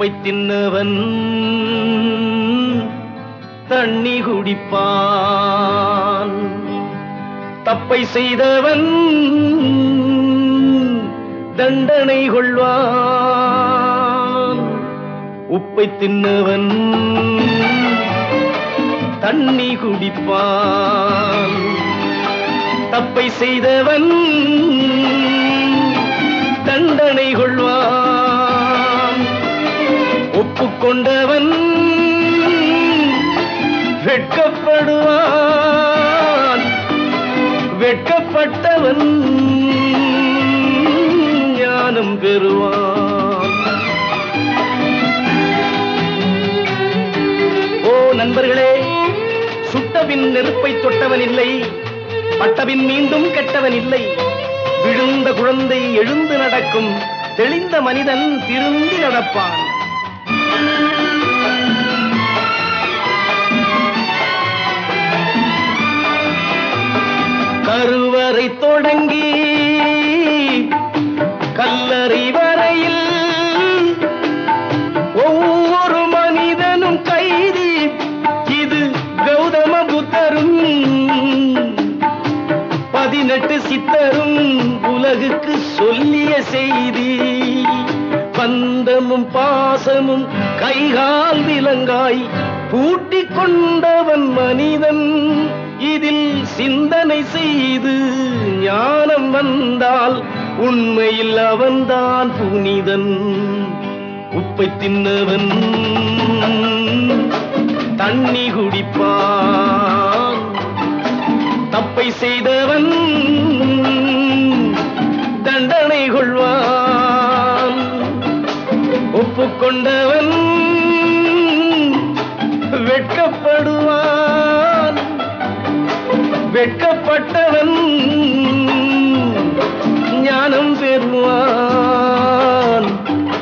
உப்பை தின்னவன் தண்ணி குடிப்பான் தப்பை செய்தவன் தண்டனை கொள்வான் உப்பை தின்னவன் தண்ணி குடிப்பான் தப்பை செய்தவன் தண்டனை கொள்வான் ஒப்புக்கொண்டவன் வெட்கப்படுவான் வெட்கப்பட்டவன் ஞானம் பெறுவான் ஓ நண்பர்களே சுட்டபின் நெருப்பை தொட்டவன் இல்லை பட்டபின் மீண்டும் கெட்டவன் இல்லை விழுந்த குழந்தை எழுந்து நடக்கும் தெளிந்த மனிதன் திரும்பி நடப்பான் கருவறை தொடங்கி கல்லறை வரையில் ஒவ்வொரு மனிதனும் கைதி இது கௌதம புத்தரும் பதினெட்டு சித்தரும் உலகுக்கு சொல்லிய செய்தி பந்தமும் பாசமும் கைகால் விலங்காய் பூட்டிக் கொண்டவன் மனிதன் இதில் சிந்தனை செய்து ஞானம் வந்தால் உண்மையில் அவன்தான் புனிதன் உப்பை தின்னவன் தண்ணி குடிப்பான் தப்பை செய்தவன் தண்டனை கொள்வான் ஒப்புக்கொண்டவன் வெட்கப்படுவான் வெட்கப்பட்டவன் ஞானம் பெறுவான்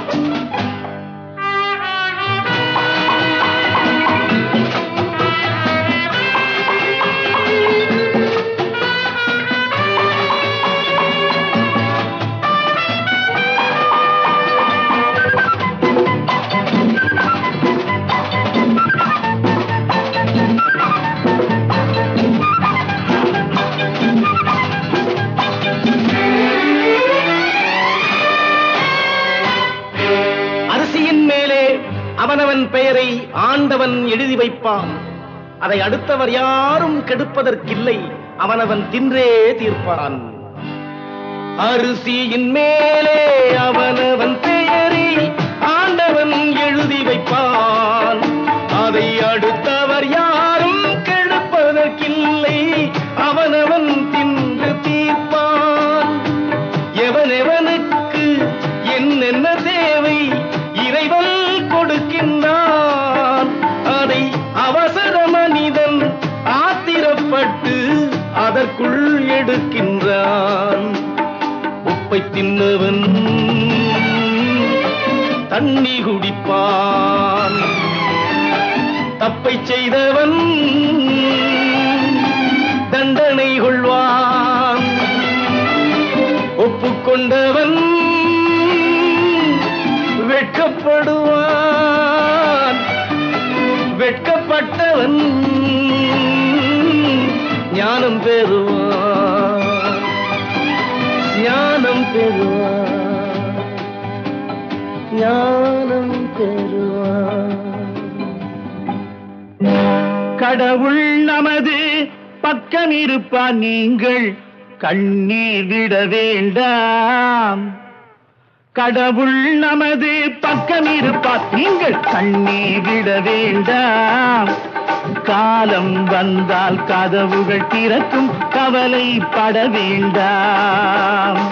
அரிசியின் மேலே அவனவன் பெயரை ஆண்டவன் எழுதி வைப்பான் அதை அடுத்தவர் யாரும் கெடுப்பதற்கில்லை அவனவன் தின்றே தீர்ப்பான் அரிசியின் மேலே அவனவன் பெயரை ஆண்டவன் எழுதி வைப்பான் அதை அடுத்தவர் யாரும் கெடுப்பதற்கில்லை அவனவன் தின்று தீர்ப்பான் எவனெவனுக்கு என்னென்ன தேவை இறைவன் கொடுக்கின்றான் அதை அவசர மனிதன் ஆத்திரப்பட்டு அதற்குள் எடுக்கின்றான் உப்பை தின்னவன் தண்ணி குடிப்பான் தப்பை செய்தவன் தண்டனை கொள்வான் ஒப்புக்கொண்டவன் வெட்கப்படுவான் வெட்கப்பட்டவன் ஞானம் பெறுவான் ஞானம் பெறுவான் ஞானம் பெறுவான் கடவுள் நமது பக்கம் இருப்பார் நீங்கள் கண்ணீர் விட வேண்டாம் கடவுள் நமது பக்கம் இருப்பார் நீங்கள் கண்ணீர் விட வேண்டாம் காலம் வந்தால் கதவுகள் திறக்கும் கவலைப்பட வேண்டாம்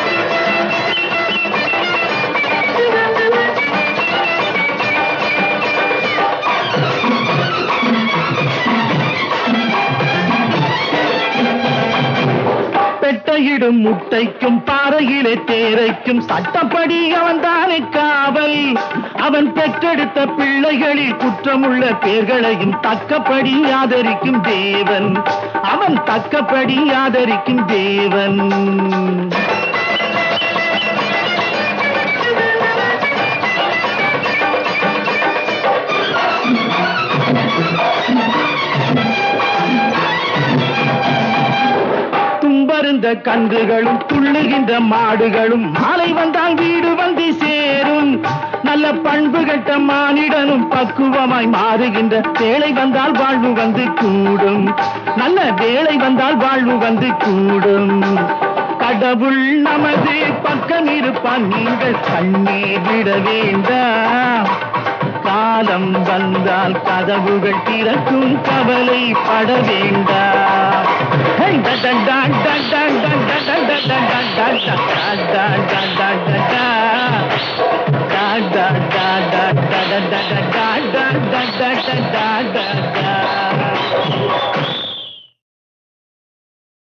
பெட்டையிடும் முட்டைக்கும் பாறையிலே தேரைக்கும் சட்டப்படி அவன் தானே காவல் அவன் பெற்றெடுத்த பிள்ளைகளில் குற்றமுள்ள பேர்களையும் தக்கபடி ஆதரிக்கும் தேவன் அவன் தக்கபடி ஆதரிக்கும் தேவன் வந்த கன்றுகளும் துள்ளுகின்ற மாடுகளும் மாலை வந்தால் வீடு வந்து சேரும் நல்ல பண்பு கட்ட மானிடனும் பக்குவமாய் மாறுகின்ற வேலை வந்தால் வாழ்வு வந்து கூடும் நல்ல வேலை வந்தால் வாழ்வு வந்து கூடும் கடவுள் நமது பக்கம் இருப்பான் நீங்கள் கண்ணே விட வேண்டாம் காலம் வந்தால் கதவுகள் திறக்கும் கவலை பட வேண்டாம் ஹை, ட, ட, ட, ட, ட, ட, ட, ட, ட, ட, ட, ட, ட, ட, ட, ட, ட, ட. Da da da da da da da da da da da da da da da